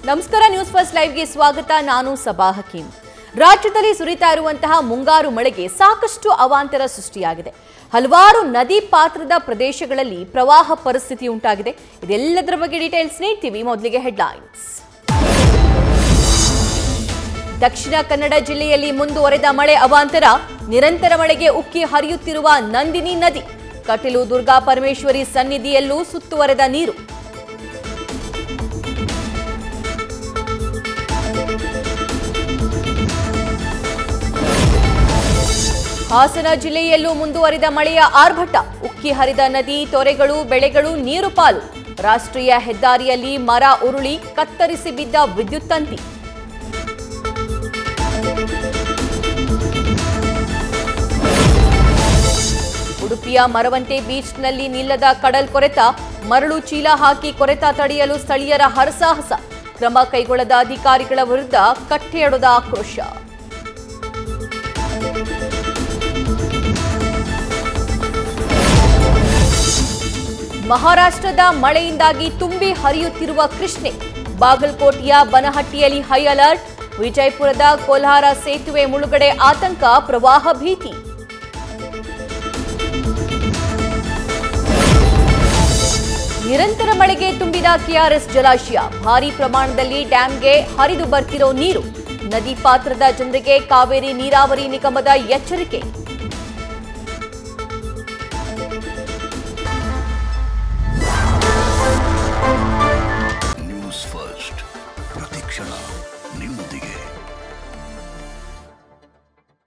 ನಮಸ್ಕಾರ news first ಲೈವ್ಗೆ ಸ್ವಾಗತ ನಾನು ಸಬಾ ಹಕೀಂ ರಾಜ್ಯದಲ್ಲಿ ಸುರಿತಾ ಇರುವಂತಹ ಮುಂಗಾರು ಮಳೆಗೆ ಸಾಕಷ್ಟು ಅವಾಂತರ ಸೃಷ್ಟಿಯಾಗಿದೆ ಹಲವಾರು ನದಿ ಪಾತ್ರದ ಪ್ರದೇಶಗಳಲ್ಲಿ ಪ್ರವಾಹ ಪರಿಸ್ಥಿತಿ ಉಂಟಾಗಿದೆ ಇದೆಲ್ಲದರ ಬಗ್ಗೆ ಡೀಟೇಲ್ಸ್ ನೀಡ್ತೀವಿ ಮೊದಲಿಗೆ ಹೆಡ್ಲೈನ್ಸ್ ದಕ್ಷಿಣ ಕನ್ನಡ ಜಿಲ್ಲೆಯಲ್ಲಿ ಮುಂದುವರೆದ ಮಳೆ ಅವಾಂತರ ನಿರಂತರ ಮಳೆಗೆ ಉಕ್ಕಿ ಹರಿಯುತ್ತಿರುವ ನಂದಿನಿ ನದಿ ಕಟೀಲು ದುರ್ಗಾ ಪರಮೇಶ್ವರಿ ಸನ್ನಿಧಿಯಲ್ಲೂ ಸುತ್ತುವರೆದ ನೀರು ಹಾಸನ ಜಿಲ್ಲೆಯಲ್ಲೂ ಮುಂದುವರಿದ ಮಳೆಯ ಆರ್ಭಟ ಉಕ್ಕಿ ಹರಿದ ನದಿ ತೊರೆಗಳು ಬೆಳೆಗಳು ನೀರು ಪಾಲು ರಾಷ್ಟ್ರೀಯ ಹೆದ್ದಾರಿಯಲ್ಲಿ ಮರ ಉರುಳಿ ಕತ್ತರಿಸಿ ಬಿದ್ದ ವಿದ್ಯುತ್ ತಂತಿ ಉಡುಪಿಯ ಮರವಂತೆ ಬೀಚ್ನಲ್ಲಿ ನಿಲ್ಲದ ಕಡಲ್ ಕೊರೆತ ಮರಳು ಚೀಲ ಹಾಕಿ ಕೊರೆತ ತಡೆಯಲು ಸ್ಥಳೀಯರ ಹರಸಾಹಸ ಕ್ರಮ ಕೈಗೊಳ್ಳದ ಅಧಿಕಾರಿಗಳ ವಿರುದ್ಧ ಕಟ್ಟೆಯೊಡೆದ ಆಕ್ರೋಶ ಮಹಾರಾಷ್ಟ್ರದ ಮಳೆಯಿಂದಾಗಿ ತುಂಬಿ ಹರಿಯುತ್ತಿರುವ ಕೃಷ್ಣೆ ಬಾಗಲಕೋಟೆಯ ಬನಹಟ್ಟಿಯಲ್ಲಿ ಹೈ ಅಲರ್ಟ್ ವಿಜಯಪುರದ ಕೋಲ್ಹಾರ ಸೇತುವೆ ಮುಳುಗಡೆ ಆತಂಕ ಪ್ರವಾಹ ಭೀತಿ ನಿರಂತರ ಮಳೆಗೆ ತುಂಬಿದ ಕೆಆರ್ಎಸ್ ಜಲಾಶಯ ಭಾರೀ ಪ್ರಮಾಣದಲ್ಲಿ ಡ್ಯಾಂಗೆ ಹರಿದು ಬರ್ತಿರೋ ನೀರು ನದಿ ಪಾತ್ರದ ಜನರಿಗೆ ಕಾವೇರಿ ನೀರಾವರಿ ನಿಗಮದ ಎಚ್ಚರಿಕೆ